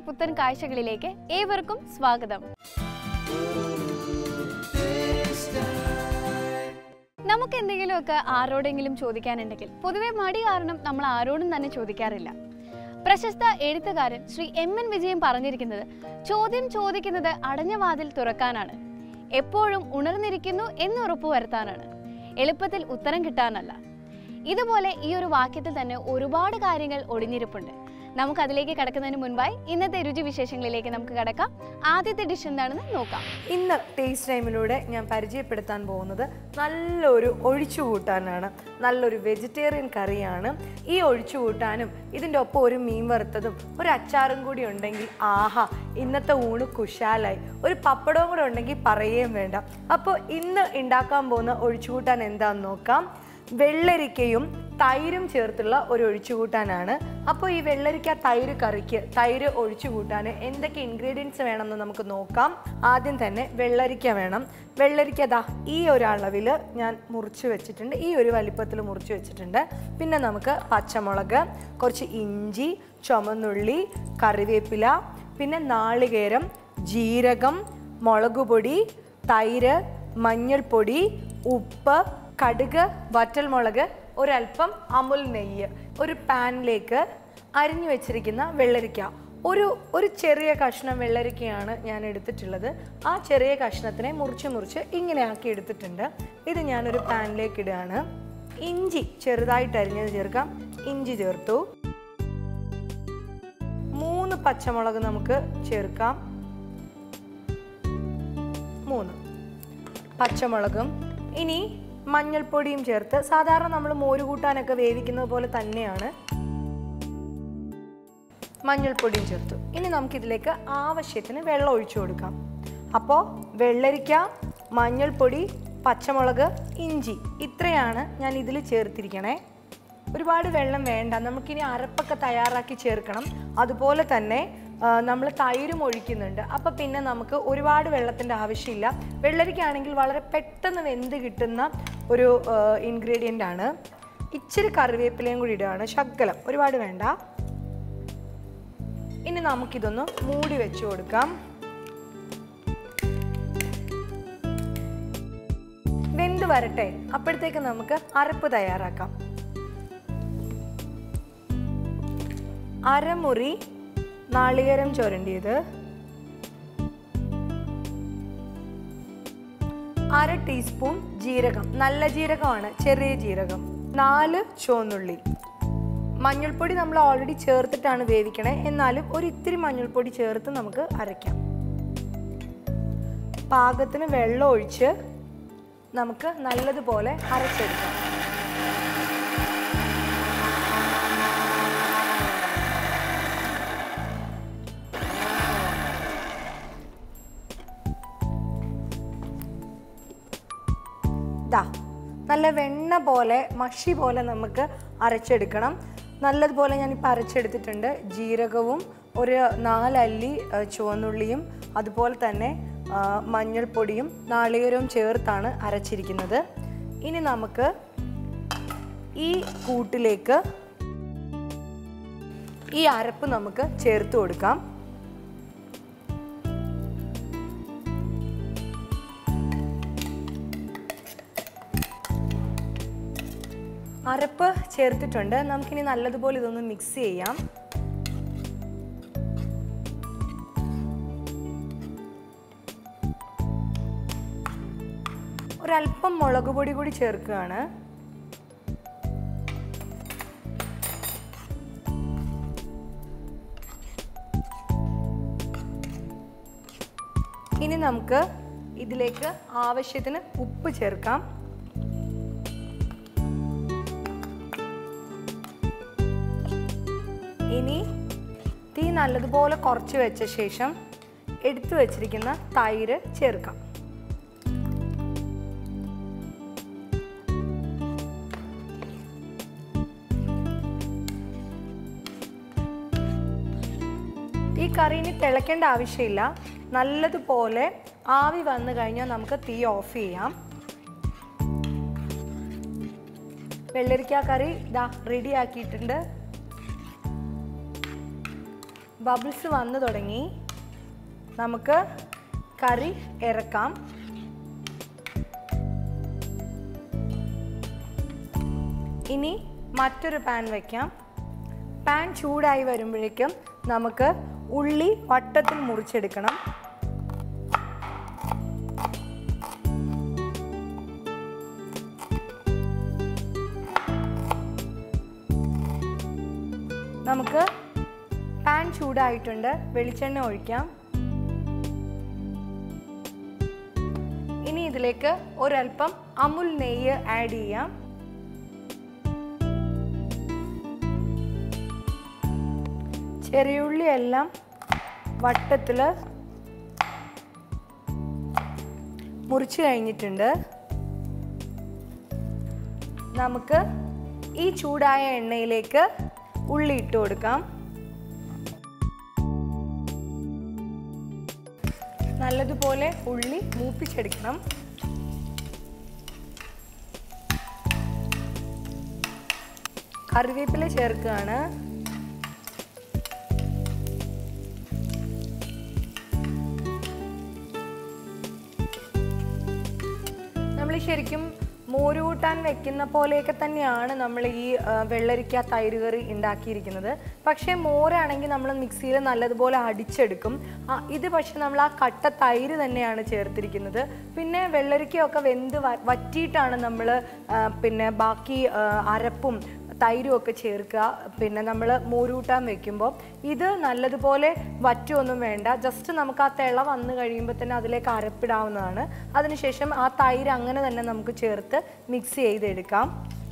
പുത്തൻ കാഴ്ചകളിലേക്ക് ഏവർക്കും സ്വാഗതം നമുക്ക് എന്തെങ്കിലുമൊക്കെ ആരോടെങ്കിലും ചോദിക്കാനുണ്ടെങ്കിൽ പൊതുവെ മടി കാരണം നമ്മൾ ആരോടും തന്നെ ചോദിക്കാറില്ല പ്രശസ്ത എഴുത്തുകാരൻ ശ്രീ എം എൻ വിജയൻ പറഞ്ഞിരിക്കുന്നത് ചോദ്യം ചോദിക്കുന്നത് അടഞ്ഞ വാതിൽ തുറക്കാനാണ് എപ്പോഴും ഉണർന്നിരിക്കുന്നു എന്ന് ഉറപ്പുവരുത്താനാണ് എളുപ്പത്തിൽ ഉത്തരം കിട്ടാനല്ല ഇതുപോലെ ഈ ഒരു വാക്യത്തിൽ തന്നെ ഒരുപാട് കാര്യങ്ങൾ ഒളിഞ്ഞിരിപ്പുണ്ട് നമുക്ക് അതിലേക്ക് കടക്കുന്നതിന് മുൻപായി ഇന്നത്തെ രുചി വിശേഷങ്ങളിലേക്ക് നമുക്ക് കടക്കാം ആദ്യത്തെ ഡിഷ് എന്താണെന്ന് നോക്കാം ഇന്ന് ടേസ്റ്റ് ടൈമിലൂടെ ഞാൻ പരിചയപ്പെടുത്താൻ പോകുന്നത് നല്ലൊരു ഒഴിച്ചുകൂട്ടാനാണ് നല്ലൊരു വെജിറ്റേറിയൻ കറിയാണ് ഈ ഒഴിച്ചുകൂട്ടാനും ഇതിൻ്റെ ഒപ്പം ഒരു മീൻ വറുത്തതും ഒരു അച്ചാറും കൂടി ഉണ്ടെങ്കിൽ ആഹാ ഇന്നത്തെ ഊണ് കുശാലായി ഒരു പപ്പടവും കൂടെ ഉണ്ടെങ്കിൽ പറയുകയും വേണ്ട അപ്പോൾ ഇന്ന് ഉണ്ടാക്കാൻ പോകുന്ന ഒഴിച്ചുകൂട്ടാൻ എന്താണെന്ന് നോക്കാം വെള്ളരിക്കയും തൈരും ചേർത്തുള്ള ഒരു ഒഴിച്ചുകൂട്ടാനാണ് അപ്പോൾ ഈ വെള്ളരിക്ക തൈര് കറിക്ക് തൈര് ഒഴിച്ചുകൂട്ടാൻ എന്തൊക്കെ ഇൻഗ്രീഡിയൻസ് വേണമെന്ന് നമുക്ക് നോക്കാം ആദ്യം തന്നെ വെള്ളരിക്ക വേണം വെള്ളരിക്ക ദാ ഈ ഒരു അളവിൽ ഞാൻ മുറിച്ച് വെച്ചിട്ടുണ്ട് ഈ ഒരു വലിപ്പത്തിൽ മുറിച്ച് വെച്ചിട്ടുണ്ട് പിന്നെ നമുക്ക് പച്ചമുളക് കുറച്ച് ഇഞ്ചി ചുമന്നുള്ളി കറിവേപ്പില പിന്നെ നാളികേരം ജീരകം മുളക് പൊടി തൈര് മഞ്ഞൾപ്പൊടി ഉപ്പ് കടുക് വറ്റൽമുളക് ഒരല്പം അമുൽ നെയ്യ് ഒരു പാനിലേക്ക് അരിഞ്ഞു വെച്ചിരിക്കുന്ന വെള്ളരിക്ക ഒരു ഒരു ചെറിയ കഷ്ണം വെള്ളരിക്കയാണ് ഞാൻ എടുത്തിട്ടുള്ളത് ആ ചെറിയ കഷ്ണത്തിനെ മുറിച്ച് മുറിച്ച് ഇങ്ങനെ ആക്കി എടുത്തിട്ടുണ്ട് ഇത് ഞാനൊരു പാനിലേക്ക് ഇടുകയാണ് ഇഞ്ചി ചെറുതായിട്ട് അരിഞ്ഞത് ചേർക്കാം ഇഞ്ചി ചേർത്തു മൂന്ന് പച്ചമുളക് നമുക്ക് ചേർക്കാം മൂന്ന് പച്ചമുളകും ഇനി മഞ്ഞൾപ്പൊടിയും ചേർത്ത് സാധാരണ നമ്മൾ മോര് കൂട്ടാനൊക്കെ വേവിക്കുന്നത് പോലെ തന്നെയാണ് മഞ്ഞൾപ്പൊടിയും ചേർത്തു ഇനി നമുക്കിതിലേക്ക് ആവശ്യത്തിന് വെള്ളം ഒഴിച്ചു കൊടുക്കാം അപ്പോൾ വെള്ളരിക്ക മഞ്ഞൾപ്പൊടി പച്ചമുളക് ഇഞ്ചി ഇത്രയാണ് ഞാൻ ഇതിൽ ചേർത്തിരിക്കണേ ഒരുപാട് വെള്ളം വേണ്ട നമുക്കിനി അരപ്പൊക്കെ തയ്യാറാക്കി ചേർക്കണം അതുപോലെ തന്നെ നമ്മൾ തൈരും ഒഴിക്കുന്നുണ്ട് അപ്പോൾ പിന്നെ നമുക്ക് ഒരുപാട് വെള്ളത്തിൻ്റെ ആവശ്യമില്ല വെള്ളരിക്കാണെങ്കിൽ വളരെ പെട്ടെന്ന് വെന്ത് കിട്ടുന്ന ഒരു ഇൻഗ്രീഡിയൻ്റ് ആണ് ഇച്ചിരി കറിവേപ്പിലയും കൂടി ഇടുകയാണ് ശകലം ഒരുപാട് വേണ്ട ഇനി നമുക്കിതൊന്ന് മൂടി വെച്ച് കൊടുക്കാം വെന്ത് വരട്ടെ അപ്പോഴത്തേക്ക് നമുക്ക് അരപ്പ് തയ്യാറാക്കാം അരമുറി നാളികേരം ചുരണ്ടിയത് അര ടീസ്പൂൺ ജീരകം നല്ല ജീരകമാണ് ചെറിയ ജീരകം നാല് ചുവന്നുള്ളി മഞ്ഞൾപ്പൊടി നമ്മൾ ഓൾറെഡി ചേർത്തിട്ടാണ് വേവിക്കണേ എന്നാലും ഒരു ഇത്തിരി മഞ്ഞൾപ്പൊടി ചേർത്ത് നമുക്ക് അരയ്ക്കാം പാകത്തിന് വെള്ളം ഒഴിച്ച് നമുക്ക് നല്ലതുപോലെ അരച്ചെടുക്കാം ദാ നല്ല വെണ്ണ പോലെ മഷി പോലെ നമുക്ക് അരച്ചെടുക്കണം നല്ലതുപോലെ ഞാനിപ്പോൾ അരച്ചെടുത്തിട്ടുണ്ട് ജീരകവും ഒരു നാലല്ലി ആ, ചുവന്നുള്ളിയും അതുപോലെ തന്നെ ആ, മഞ്ഞൾപ്പൊടിയും നാളികേരവും ചേർത്താണ് അരച്ചിരിക്കുന്നത് ഇനി നമുക്ക് ഈ കൂട്ടിലേക്ക് ഈ അരപ്പ് നമുക്ക് ചേർത്ത് കൊടുക്കാം അരപ്പ് ചേർത്തിട്ടുണ്ട് നമുക്കിനി നല്ലതുപോലെ ഇതൊന്ന് മിക്സ് ചെയ്യാം ഒരല്പം മുളക് പൊടി കൂടി ചേർക്കുകയാണ് ഇനി നമുക്ക് ഇതിലേക്ക് ആവശ്യത്തിന് ഉപ്പ് ചേർക്കാം ഇനി തീ നല്ലതുപോലെ കുറച്ച് വെച്ച ശേഷം എടുത്തു വച്ചിരിക്കുന്ന തൈര് ചേർക്കാം ഈ കറീന് തിളയ്ക്കേണ്ട ആവശ്യമില്ല നല്ലതുപോലെ ആവി വന്നു കഴിഞ്ഞാൽ നമുക്ക് തീ ഓഫ് ചെയ്യാം വെള്ളരിക്ക കറി ഇതാ റെഡി ആക്കിയിട്ടുണ്ട് ബബിൾസ് വന്നു തുടങ്ങി നമുക്ക് കറി ഇറക്കാം ഇനി മറ്റൊരു പാൻ വയ്ക്കാം പാൻ ചൂടായി വരുമ്പോഴേക്കും നമുക്ക് ഉള്ളി വട്ടത്തിൽ മുറിച്ചെടുക്കണം നമുക്ക് പാൻ ചൂടായിട്ടുണ്ട് വെളിച്ചെണ്ണ ഒഴിക്കാം ഇനി ഇതിലേക്ക് ഒരൽപ്പം അമുൽ നെയ്യ് ആഡ് ചെയ്യാം ചെറിയുള്ളി എല്ലാം വട്ടത്തിൽ മുറിച്ച് കഴിഞ്ഞിട്ടുണ്ട് നമുക്ക് ഈ ചൂടായ എണ്ണയിലേക്ക് ഉള്ളി ഇട്ട് കൊടുക്കാം നല്ലതുപോലെ ഉള്ളി മൂപ്പിച്ചെടുക്കണം കറിവേപ്പില ചേർക്കുകയാണ് നമ്മൾ ശരിക്കും മോര് കൂട്ടാൻ വെക്കുന്ന പോലെയൊക്കെ തന്നെയാണ് നമ്മൾ ഈ ആ, വെള്ളരിക്ക തൈര് കറി ഉണ്ടാക്കിയിരിക്കുന്നത് പക്ഷേ മോരാണെങ്കിൽ നമ്മൾ മിക്സിയിൽ നല്ലതുപോലെ അടിച്ചെടുക്കും ആ, ഇത് പക്ഷെ നമ്മൾ ആ കട്ട തൈര് തന്നെയാണ് ചേർത്തിരിക്കുന്നത് പിന്നെ വെള്ളരിക്കയൊക്കെ വെന്ത് വ- വറ്റിയിട്ടാണ് നമ്മൾ പിന്നെ ബാക്കി ആ, അരപ്പും തൈരും ഒക്കെ ചേർക്കുക പിന്നെ നമ്മൾ മോരൂട്ടാൻ വെക്കുമ്പോൾ ഇത് നല്ലതുപോലെ വറ്റുമൊന്നും വേണ്ട ജസ്റ്റ് നമുക്ക് ആ തിള വന്നു കഴിയുമ്പോൾ തന്നെ അതിലേക്ക് അരപ്പിടാവുന്നതാണ് അതിനുശേഷം ആ തൈര് അങ്ങനെ തന്നെ നമുക്ക് ചേർത്ത് മിക്സ് ചെയ്തെടുക്കാം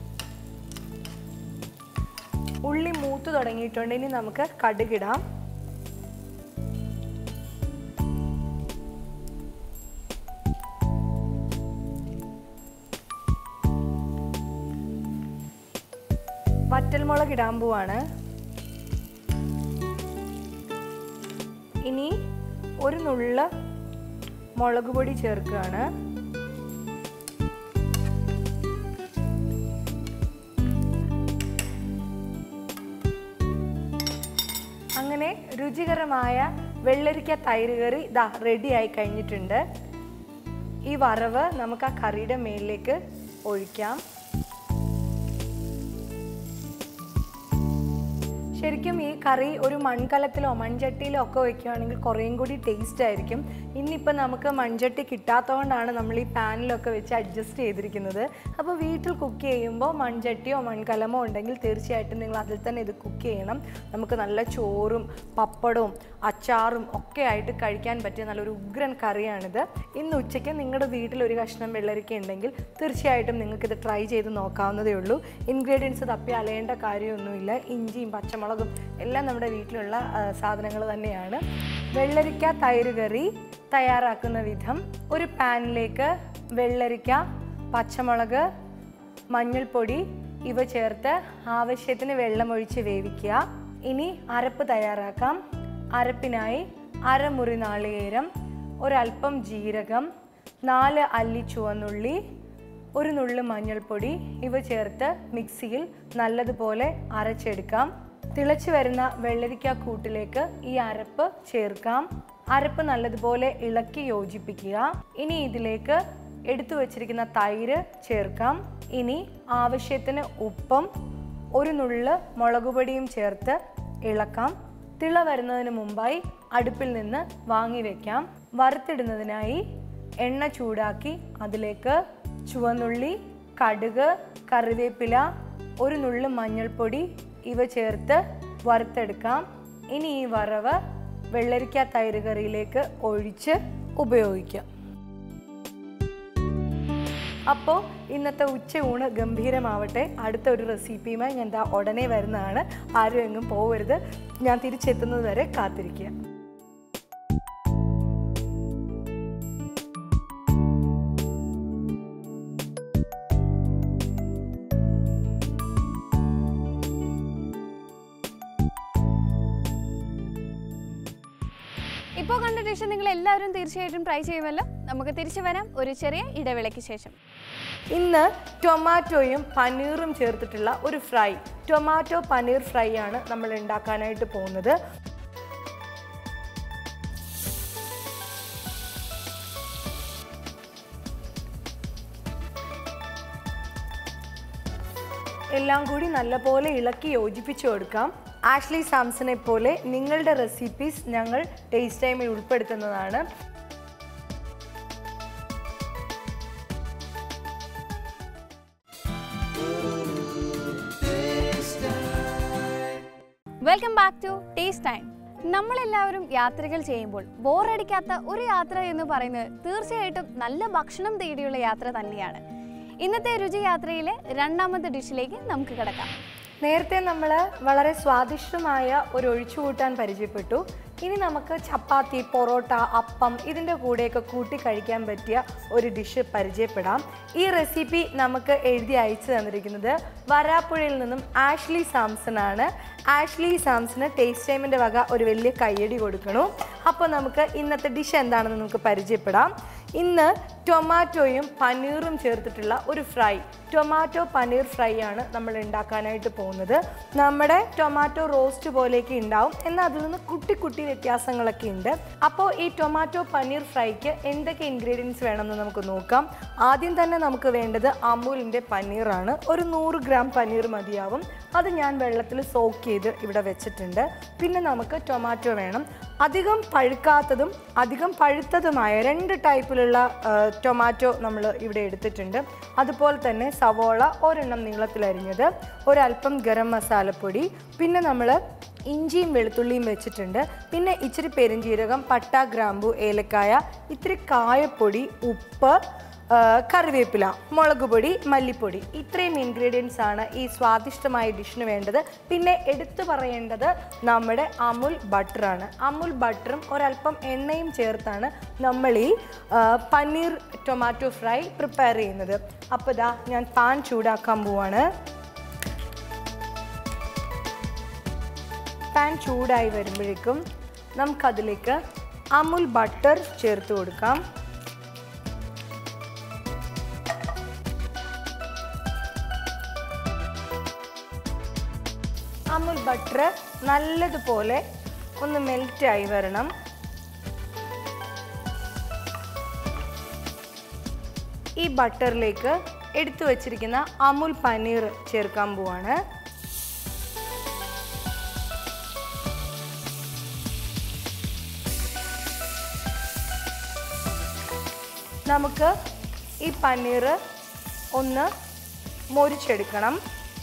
ഉള്ളി മൂത്ത് തുടങ്ങിയിട്ടുണ്ട് ഇനി നമുക്ക് കടുകിടാം വറ്റൽമുളക് ഇടാൻ പോവാണ് ഇനി ഒരു നുള്ള മുളക് പൊടി ചേർക്കുകയാണ് അങ്ങനെ രുചികരമായ വെള്ളരിക്ക തൈര് കറി ഇതാ റെഡി ആയി കഴിഞ്ഞിട്ടുണ്ട് ഈ വറവ് നമുക്ക് ആ കറിയുടെ മേലിലേക്ക് ഒഴിക്കാം ശരിക്കും ഈ കറി ഒരു മൺകലത്തിലോ മൺചട്ടിയിലോ ഒക്കെ വെക്കുകയാണെങ്കിൽ കുറേയും കൂടി ടേസ്റ്റ് ആയിരിക്കും ഇന്നിപ്പോൾ നമുക്ക് മൺചട്ടി കിട്ടാത്തതുകൊണ്ടാണ് നമ്മൾ ഈ പാനിലൊക്കെ വെച്ച് അഡ്ജസ്റ്റ് ചെയ്തിരിക്കുന്നത് അപ്പോൾ വീട്ടിൽ കുക്ക് ചെയ്യുമ്പോൾ മൺചട്ടിയോ മൺകലമോ ഉണ്ടെങ്കിൽ തീർച്ചയായിട്ടും നിങ്ങൾ അതിൽ തന്നെ ഇത് കുക്ക് ചെയ്യണം നമുക്ക് നല്ല ചോറും പപ്പടവും അച്ചാറും ഒക്കെ ആയിട്ട് കഴിക്കാൻ പറ്റിയ നല്ലൊരു ഉഗ്രൻ കറിയാണിത് ഇന്ന് ഉച്ചയ്ക്ക് നിങ്ങളുടെ വീട്ടിൽ ഒരു കഷ്ണം വെള്ളരിക്ക ഉണ്ടെങ്കിൽ തീർച്ചയായിട്ടും നിങ്ങൾക്കിത് ട്രൈ ചെയ്ത് നോക്കാവുന്നതേ ഉള്ളൂ ഇൻഗ്രീഡിയൻസ് തപ്പി അലയേണ്ട കാര്യമൊന്നുമില്ല ഇഞ്ചിയും പച്ചമുളകും എല്ലാം നമ്മുടെ വീട്ടിലുള്ള സാധനങ്ങൾ തന്നെയാണ് വെള്ളരിക്ക തൈര് കറി തയ്യാറാക്കുന്ന വിധം ഒരു പാനിലേക്ക് വെള്ളരിക്ക പച്ചമുളക് മഞ്ഞൾപ്പൊടി ഇവ ചേർത്ത് ആവശ്യത്തിന് വെള്ളമൊഴിച്ച് വേവിക്കുക ഇനി അരപ്പ് തയ്യാറാക്കാം അരപ്പിനായി അരമുറി നാളികേരം ഒരൽപ്പം ജീരകം നാല് അല്ലി ചുവന്നുള്ളി ഒരു നുള്ളു മഞ്ഞൾപ്പൊടി ഇവ ചേർത്ത് മിക്സിയിൽ നല്ലതുപോലെ അരച്ചെടുക്കാം തിളച്ചു വരുന്ന വെള്ളരിക്ക കൂട്ടിലേക്ക് ഈ അരപ്പ് ചേർക്കാം അരപ്പ് നല്ലതുപോലെ ഇളക്കി യോജിപ്പിക്കുക ഇനി ഇതിലേക്ക് എടുത്തു വച്ചിരിക്കുന്ന തൈര് ചേർക്കാം ഇനി ആവശ്യത്തിന് ഉപ്പും ഒരു നുള്ള് മുളക് പൊടിയും ചേർത്ത് ഇളക്കാം തിള വരുന്നതിന് മുമ്പായി അടുപ്പിൽ നിന്ന് വാങ്ങി വെക്കാം വറുത്തിടുന്നതിനായി എണ്ണ ചൂടാക്കി അതിലേക്ക് ചുവന്നുള്ളി കടുക് കറിവേപ്പില ഒരു നുള്ളു മഞ്ഞൾപ്പൊടി ഇവ ചേർത്ത് വറുത്തെടുക്കാം ഇനി ഈ വറവ് വെള്ളരിക്ക തൈര് കറിയിലേക്ക് ഒഴിച്ച് ഉപയോഗിക്കാം അപ്പോൾ ഇന്നത്തെ ഉച്ച ഊണ് ഗംഭീരമാവട്ടെ അടുത്ത ഒരു റെസിപ്പിയുമായി ഞാൻ ദാ ഉടനെ വരുന്നതാണ് ആരും എങ്ങും പോവരുത് ഞാൻ തിരിച്ചെത്തുന്നത് വരെ കാത്തിരിക്കുക ഇപ്പോൾ കണ്ട ഡിഷ് നിങ്ങൾ എല്ലാവരും തീർച്ചയായിട്ടും ട്രൈ ചെയ്യുമല്ലോ നമുക്ക് തിരിച്ചു വരാം ഒരു ചെറിയ ഇടവേളയ്ക്ക് ശേഷം ഇന്ന് ടൊമാറ്റോയും പനീറും ചേർത്തിട്ടുള്ള ഒരു ഫ്രൈ ടൊമാറ്റോ പനീർ ഫ്രൈ ആണ് നമ്മൾ ഉണ്ടാക്കാനായിട്ട് പോകുന്നത് എല്ലാം കൂടി നല്ലപോലെ ഇളക്കി യോജിപ്പിച്ചു കൊടുക്കാം ആഷ്ലി സാംസനെ പോലെ നിങ്ങളുടെ റെസിപ്പീസ് ഞങ്ങൾ ടേസ്റ്റ് ടൈമിൽ ഉൾപ്പെടുത്തുന്നതാണ് welcome back to taste time നമ്മളെല്ലാവരും യാത്രകൾ ചെയ്യുമ്പോൾ ബോറടിക്കാത്ത ഒരു യാത്ര എന്ന് പറയുന്നത് തീർച്ചയായിട്ടും നല്ല ഭക്ഷണം തേടിയുള്ള യാത്ര തന്നെയാണ് ഇന്നത്തെ രുചി യാത്രയിലെ രണ്ടാമത്തെ ഡിഷിലേക്ക് നമുക്ക് കിടക്കാം നേരത്തെ നമ്മൾ വളരെ സ്വാദിഷ്ടമായ ഒരു ഒഴിച്ചുകൂട്ടാൻ പരിചയപ്പെട്ടു ഇനി നമുക്ക് ചപ്പാത്തി പൊറോട്ട അപ്പം ഇതിൻ്റെ കൂടെയൊക്കെ കൂട്ടി കഴിക്കാൻ പറ്റിയ ഒരു ഡിഷ് പരിചയപ്പെടാം ഈ റെസിപ്പി നമുക്ക് എഴുതി അയച്ചു തന്നിരിക്കുന്നത് വരാപ്പുഴയിൽ നിന്നും ആഷ്ലി സാംസൺ ആണ് ആഷ്ലി സാംസണ് ടേസ്റ്റ് ടൈമിൻ്റെ വക ഒരു വലിയ കയ്യടി കൊടുക്കണു അപ്പോൾ നമുക്ക് ഇന്നത്തെ ഡിഷ് എന്താണെന്ന് നമുക്ക് പരിചയപ്പെടാം ഇന്ന് ടൊമാറ്റോയും പനീറും ചേർത്തിട്ടുള്ള ഒരു ഫ്രൈ ടൊമാറ്റോ പനീർ ഫ്രൈ ആണ് നമ്മൾ ഉണ്ടാക്കാനായിട്ട് പോകുന്നത് നമ്മുടെ ടൊമാറ്റോ റോസ്റ്റ് പോലെയൊക്കെ ഉണ്ടാവും എന്നാൽ അതിൽ നിന്ന് കുട്ടി കുട്ടി വ്യത്യാസങ്ങളൊക്കെ ഉണ്ട് അപ്പോൾ ഈ ടൊമാറ്റോ പനീർ ഫ്രൈക്ക് എന്തൊക്കെ ഇൻഗ്രീഡിയൻസ് വേണമെന്ന് നമുക്ക് നോക്കാം ആദ്യം തന്നെ നമുക്ക് വേണ്ടത് അമൂലിൻ്റെ പനീറാണ് ഒരു നൂറ് ഗ്രാം പനീർ മതിയാവും അത് ഞാൻ വെള്ളത്തിൽ സോക്ക് ചെയ്ത് ഇവിടെ വെച്ചിട്ടുണ്ട് പിന്നെ നമുക്ക് ടൊമാറ്റോ വേണം അധികം പഴുക്കാത്തതും അധികം പഴുത്തതുമായ രണ്ട് ടൈപ്പിലുള്ള ആ, ടൊമാറ്റോ നമ്മൾ ഇവിടെ എടുത്തിട്ടുണ്ട് അതുപോലെ തന്നെ സവോള ഒരെണ്ണം നീളത്തിലരിഞ്ഞത് ഒരല്പം ഗരം മസാലപ്പൊടി പിന്നെ നമ്മൾ ഇഞ്ചിയും വെളുത്തുള്ളിയും വെച്ചിട്ടുണ്ട് പിന്നെ ഇച്ചിരി പെരുംജീരകം പട്ട ഗ്രാമ്പു ഏലക്കായ ഇത്തിരി കായപ്പൊടി ഉപ്പ് ആ, കറിവേപ്പില മുളക് പൊടി മല്ലിപ്പൊടി ഇത്രയും ഇൻഗ്രീഡിയൻസ് ആണ് ഈ സ്വാദിഷ്ടമായ ഡിഷിന് വേണ്ടത് പിന്നെ എടുത്തു പറയേണ്ടത് നമ്മുടെ അമുൽ ബട്ടറാണ് അമുൽ ബട്ടറും ഒരല്പം എണ്ണയും ചേർത്താണ് നമ്മൾ ഈ ആ, പനീർ ടൊമാറ്റോ ഫ്രൈ പ്രിപ്പയർ ചെയ്യുന്നത് അപ്പോൾ ഇതാ ഞാൻ പാൻ ചൂടാക്കാൻ പോവാണ് പാൻ ചൂടായി വരുമ്പോഴേക്കും നമുക്കതിലേക്ക് അമുൽ ബട്ടർ ചേർത്ത് കൊടുക്കാം അമുൽ ബട്ടർ നല്ലതുപോലെ ഒന്ന് മെൽറ്റായി വരണം ഈ ബട്ടറിലേക്ക് എടുത്തു വച്ചിരിക്കുന്ന അമുൽ പനീർ ചേർക്കാൻ പോവാണ് നമുക്ക് ഈ പനീർ ഒന്ന് മൊരിച്ചെടുക്കണം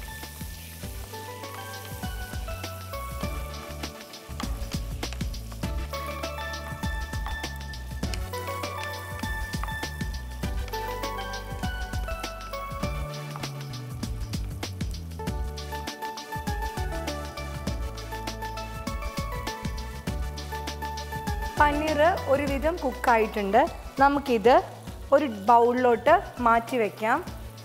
പനീർ ഒരുവിധം കുക്കായിട്ടുണ്ട് നമുക്കിത് ഒരു ബൗളിലോട്ട് മാറ്റി വയ്ക്കാം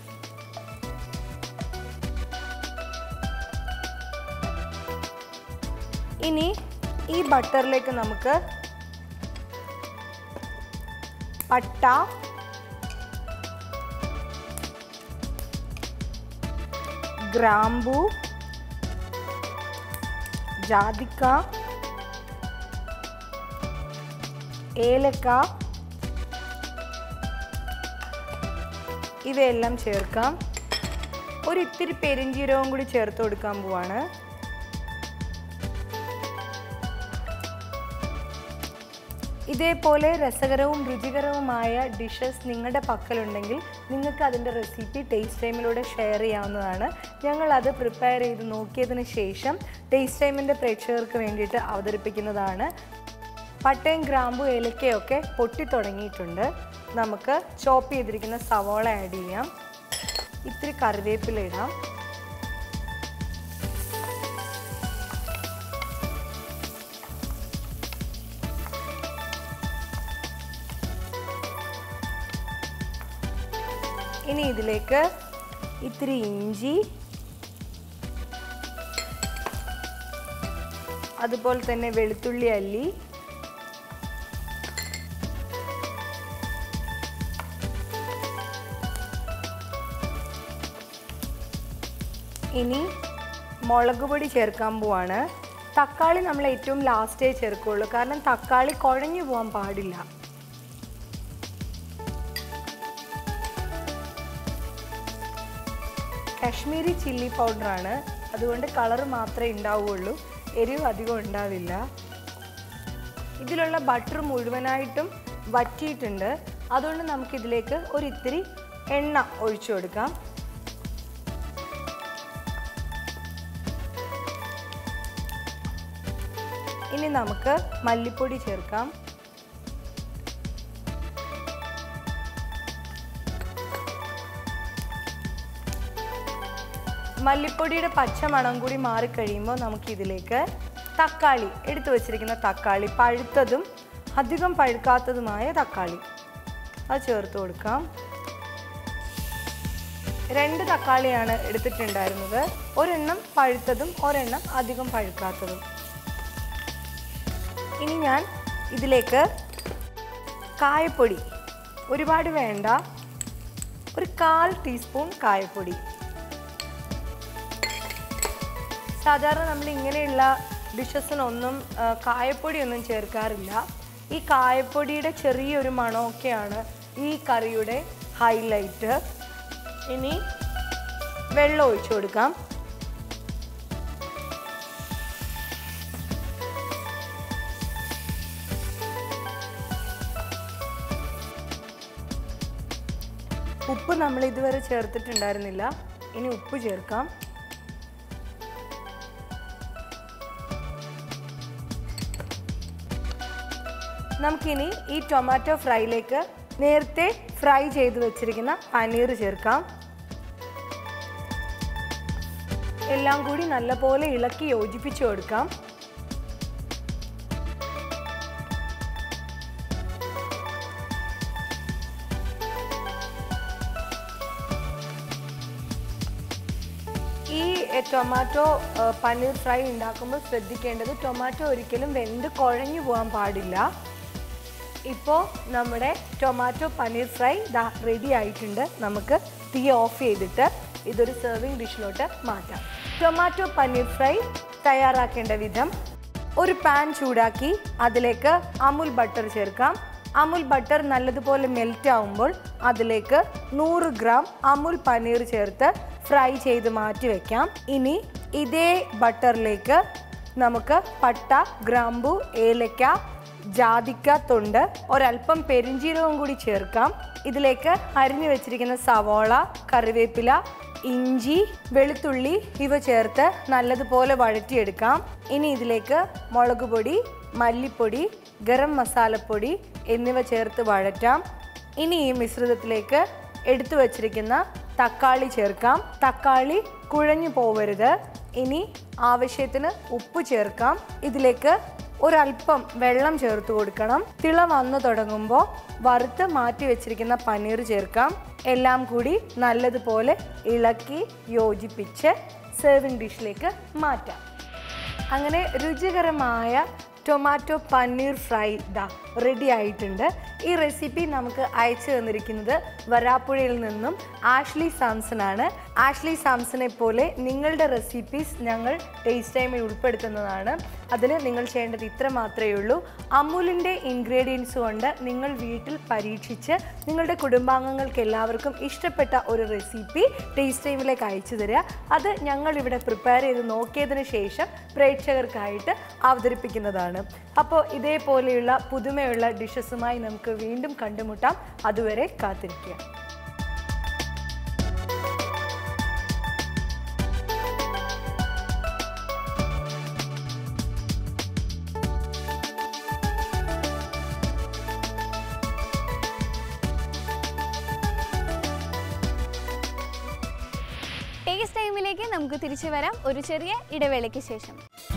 ഇനി ഈ ബട്ടറിലേക്ക് നമുക്ക് പട്ട ഗ്രാമ്പു ജാതിക്ക ഏലക്ക ഇവയെല്ലാം ചേർക്കാം ഒരു ഇത്തിരി പെരിഞ്ചീരകവും കൂടി ചേർത്ത് കൊടുക്കാൻ പോവാണ് ഇതേപോലെ രസകരവും രുചികരവുമായ ഡിഷസ് നിങ്ങളുടെ പക്കലുണ്ടെങ്കിൽ നിങ്ങൾക്ക് അതിൻ്റെ റെസിപ്പി ടേസ്റ്റ് ടൈമിലൂടെ ഷെയർ ചെയ്യാവുന്നതാണ് ഞങ്ങൾ അത് പ്രിപ്പയർ ചെയ്ത് നോക്കിയതിന് ശേഷം ടേസ്റ്റ് ടൈമിൻ്റെ പ്രേക്ഷകർക്ക് വേണ്ടിയിട്ട് അവതരിപ്പിക്കുന്നതാണ് പട്ടയും ഗ്രാമ്പു ഏലക്കയൊക്കെ പൊട്ടി തുടങ്ങിയിട്ടുണ്ട് നമുക്ക് ചോപ്പ് ചെയ്തിരിക്കുന്ന സവോള ആഡ് ചെയ്യാം ഇത്തിരി കറിവേപ്പില ഇടാം ഇനി ഇതിലേക്ക് ഇത്തിരി ഇഞ്ചി അതുപോലെ തന്നെ വെളുത്തുള്ളി അല്ലി ഇനി മുളക് പൊടി ചേർക്കാൻ പോവാണ് തക്കാളി നമ്മൾ ഏറ്റവും ലാസ്റ്റേ ചേർക്കുള്ളൂ കാരണം തക്കാളി കുഴഞ്ഞു പോകാൻ പാടില്ല കാശ്മീരി ചില്ലി പൗഡറാണ് അതുകൊണ്ട് കളർ മാത്രമേ ഉണ്ടാവുകയുള്ളൂ എരിവ് അധികം ഉണ്ടാവില്ല ഇതിലുള്ള ബട്ടർ മുഴുവനായിട്ടും വറ്റിയിട്ടുണ്ട് അതുകൊണ്ട് നമുക്കിതിലേക്ക് ഒരു ഇത്തിരി എണ്ണ ഒഴിച്ചു കൊടുക്കാം ഇനി നമുക്ക് മല്ലിപ്പൊടി ചേർക്കാം മല്ലിപ്പൊടിയുടെ പച്ച മണം കൂടി മാറിക്കഴിയുമ്പോൾ നമുക്കിതിലേക്ക് തക്കാളി എടുത്തു വച്ചിരിക്കുന്ന തക്കാളി പഴുത്തതും അധികം പഴുക്കാത്തതുമായ തക്കാളി അത് ചേർത്ത് കൊടുക്കാം രണ്ട് തക്കാളിയാണ് എടുത്തിട്ടുണ്ടായിരുന്നത് ഒരെണ്ണം പഴുത്തതും ഒരെണ്ണം അധികം പഴുക്കാത്തതും ഇനി ഞാൻ ഇതിലേക്ക് കായപ്പൊടി ഒരുപാട് വേണ്ട ഒരു കാൽ ടീസ്പൂൺ കായപ്പൊടി സാധാരണ നമ്മൾ ഇങ്ങനെയുള്ള ഡിഷസിനൊന്നും ആ, കായപ്പൊടിയൊന്നും ചേർക്കാറില്ല ഈ കായപ്പൊടിയുടെ ചെറിയൊരു മണമൊക്കെയാണ് ഈ കറിയുടെ ഹൈലൈറ്റ് ഇനി വെള്ളം ഒഴിച്ചു കൊടുക്കാം ഉപ്പ് നമ്മൾ ഇതുവരെ ചേർത്തിട്ടുണ്ടായിരുന്നില്ല ഇനി ഉപ്പ് ചേർക്കാം നമുക്കിനി ഈ ടൊമാറ്റോ ഫ്രൈയിലേക്ക് നേരത്തെ ഫ്രൈ ചെയ്ത് വെച്ചിരിക്കുന്ന പനീർ ചേർക്കാം എല്ലാം കൂടി നല്ലപോലെ ഇളക്കി യോജിപ്പിച്ച് കൊടുക്കാം ഈ എ, ടൊമാറ്റോ ഏ, പനീർ ഫ്രൈ ഉണ്ടാക്കുമ്പോൾ ശ്രദ്ധിക്കേണ്ടത് ടൊമാറ്റോ ഒരിക്കലും വെന്ത് കുഴഞ്ഞു പോകാൻ പാടില്ല ഇപ്പോൾ നമ്മുടെ ടൊമാറ്റോ പനീർ ഫ്രൈ ദാ റെഡി ആയിട്ടുണ്ട് നമുക്ക് തീ ഓഫ് ചെയ്തിട്ട് ഇതൊരു സെർവിങ് ഡിഷിലോട്ട് മാറ്റാം ടൊമാറ്റോ പനീർ ഫ്രൈ തയ്യാറാക്കേണ്ട വിധം ഒരു പാൻ ചൂടാക്കി അതിലേക്ക് അമുൽ ബട്ടർ ചേർക്കാം അമുൽ ബട്ടർ നല്ലതുപോലെ മെൽറ്റ് ആവുമ്പോൾ അതിലേക്ക് നൂറ് ഗ്രാം അമുൽ പനീർ ചേർത്ത് ഫ്രൈ ചെയ്ത് മാറ്റി വെക്കാം ഇനി ഇതേ ബട്ടറിലേക്ക് നമുക്ക് പട്ട ഗ്രാമ്പു ഏലക്ക ജാതിക്ക തൊണ്ട് ഒരല്പം പെരിഞ്ചീരകം കൂടി ചേർക്കാം ഇതിലേക്ക് അരിഞ്ഞു വെച്ചിരിക്കുന്ന സവോള കറിവേപ്പില ഇഞ്ചി വെളുത്തുള്ളി ഇവ ചേർത്ത് നല്ലതുപോലെ വഴറ്റിയെടുക്കാം ഇനി ഇതിലേക്ക് മുളക് പൊടി മല്ലിപ്പൊടി ഗരം മസാലപ്പൊടി എന്നിവ ചേർത്ത് വഴറ്റാം ഇനി ഈ മിശ്രിതത്തിലേക്ക് എടുത്തു വച്ചിരിക്കുന്ന തക്കാളി ചേർക്കാം തക്കാളി കുഴഞ്ഞു പോവരുത് ഇനി ആവശ്യത്തിന് ഉപ്പ് ചേർക്കാം ഇതിലേക്ക് ഒരല്പം വെള്ളം ചേർത്ത് കൊടുക്കണം തിള വന്നു തുടങ്ങുമ്പോൾ വറുത്ത് മാറ്റി വെച്ചിരിക്കുന്ന പനീർ ചേർക്കാം എല്ലാം കൂടി നല്ലതുപോലെ ഇളക്കി യോജിപ്പിച്ച് സെർവിങ് ഡിഷിലേക്ക് മാറ്റാം അങ്ങനെ രുചികരമായ ടൊമാറ്റോ പനീർ ഫ്രൈ ദാ റെഡി ആയിട്ടുണ്ട് ഈ റെസിപ്പി നമുക്ക് അയച്ചു തന്നിരിക്കുന്നത് വരാപ്പുഴയിൽ നിന്നും ആഷ്ലി സാംസൺ ആണ് ആഷ്ലി സാംസണെ പോലെ നിങ്ങളുടെ റെസിപ്പീസ് ഞങ്ങൾ ടേസ്റ്റ് ടൈമിൽ ഉൾപ്പെടുത്തുന്നതാണ് അതിന് നിങ്ങൾ ചെയ്യേണ്ടത് ഇത്ര മാത്രമേ ഉള്ളൂ അമൂലിൻ്റെ ഇൻഗ്രീഡിയൻസ് കൊണ്ട് നിങ്ങൾ വീട്ടിൽ പരീക്ഷിച്ച് നിങ്ങളുടെ കുടുംബാംഗങ്ങൾക്ക് എല്ലാവർക്കും ഇഷ്ടപ്പെട്ട ഒരു റെസിപ്പി ടേസ്റ്റ് ടൈമിലേക്ക് അയച്ചു തരിക അത് ഞങ്ങൾ ഇവിടെ പ്രിപ്പയർ ചെയ്ത് നോക്കിയതിന് ശേഷം പ്രേക്ഷകർക്കായിട്ട് അവതരിപ്പിക്കുന്നതാണ് അപ്പോൾ ഇതേപോലെയുള്ള പുതുമയുള്ള ഡിഷസുമായി നമുക്ക് വീണ്ടും കണ്ടുമുട്ടാം അതുവരെ കാത്തിരിക്കുക ടേസ്റ്റ് ടൈമിലേക്ക് നമുക്ക് തിരിച്ചു വരാം ഒരു ചെറിയ ഇടവേളയ്ക്ക് ശേഷം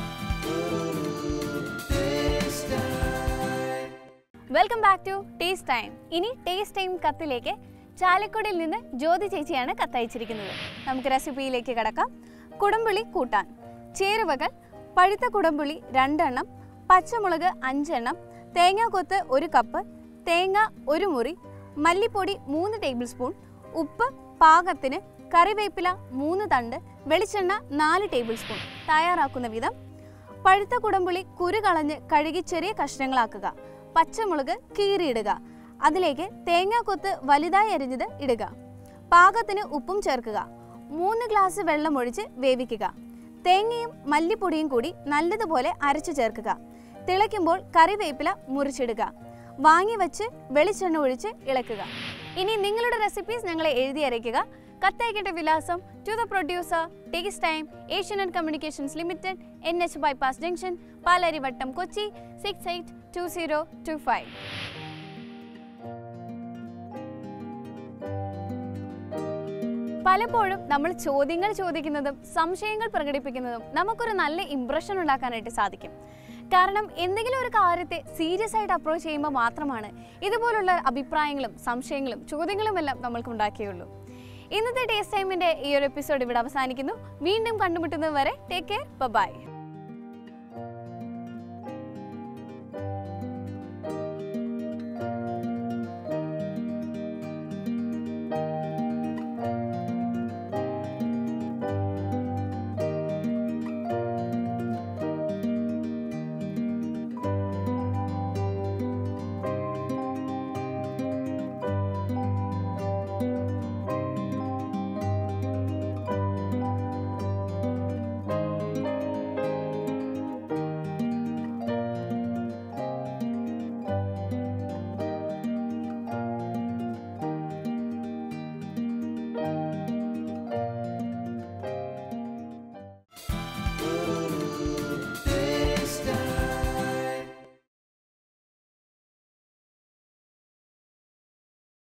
welcome back to taste time ഇനി ടേസ്റ്റ് ടൈം കത്തിലേക്ക് ചാലക്കുടിയിൽ നിന്ന് ജ്യോതി ചേച്ചിയാണ് കത്തയച്ചിരിക്കുന്നത് നമുക്ക് റെസിപ്പിയിലേക്ക് കടക്കാം കുടംപുളി കൂട്ടാൻ ചേരുവകൾ പഴുത്ത കുടംപുളി രണ്ടെണ്ണം പച്ചമുളക് അഞ്ചെണ്ണം തേങ്ങാക്കൊത്ത് ഒരു കപ്പ് തേങ്ങ ഒരു മുറി മല്ലിപ്പൊടി മൂന്ന് ടേബിൾ സ്പൂൺ ഉപ്പ് പാകത്തിന് കറിവേപ്പില മൂന്ന് തണ്ട് വെളിച്ചെണ്ണ നാല് ടേബിൾ സ്പൂൺ തയ്യാറാക്കുന്ന വിധം പഴുത്ത കുടംപുളി കുരു കളഞ്ഞ് കഴുകി ചെറിയ കഷ്ണങ്ങളാക്കുക പച്ചമുളക് കീറിയിടുക അതിലേക്ക് തേങ്ങാക്കൊത്ത് വലുതായി അരിഞ്ഞത് ഇടുക പാകത്തിന് ഉപ്പും ചേർക്കുക മൂന്ന് ഗ്ലാസ് വെള്ളം ഒഴിച്ച് വേവിക്കുക തേങ്ങയും മല്ലിപ്പൊടിയും കൂടി നല്ലതുപോലെ അരച്ചു ചേർക്കുക തിളയ്ക്കുമ്പോൾ കറിവേപ്പില മുറിച്ചിടുക വാങ്ങി വെച്ച് വെളിച്ചെണ്ണ ഒഴിച്ച് ഇളക്കുക ഇനി നിങ്ങളുടെ റെസിപ്പീസ് ഞങ്ങളെ എഴുതി അയയ്ക്കുക കത്തയക്കേണ്ട വിലാസം to the producer taste time Asian and communications limited N H bypass junction Palarivattom Kochi six eight two zero two five പലപ്പോഴും നമ്മൾ ചോദ്യങ്ങൾ ചോദിക്കുന്നതും സംശയങ്ങൾ പ്രകടിപ്പിക്കുന്നതും നമുക്കൊരു നല്ല ഇമ്പ്രഷൻ ഉണ്ടാക്കാനായിട്ട് സാധിക്കും കാരണം എന്തെങ്കിലും ഒരു കാര്യത്തെ സീരിയസ് ആയിട്ട് അപ്രോച്ച് ചെയ്യുമ്പോൾ മാത്രമാണ് ഇതുപോലുള്ള അഭിപ്രായങ്ങളും സംശയങ്ങളും ചോദ്യങ്ങളും എല്ലാം നമ്മൾക്ക് ഉണ്ടാക്കിയുള്ളൂ ഇന്നത്തെ ടേസ്റ്റ് ടൈമിൻ്റെ ഈ ഒരു എപ്പിസോഡ് ഇവിടെ അവസാനിക്കുന്നു വീണ്ടും കണ്ടുമുട്ടുന്നത് വരെ ടേക്ക് കെയർ ബൈ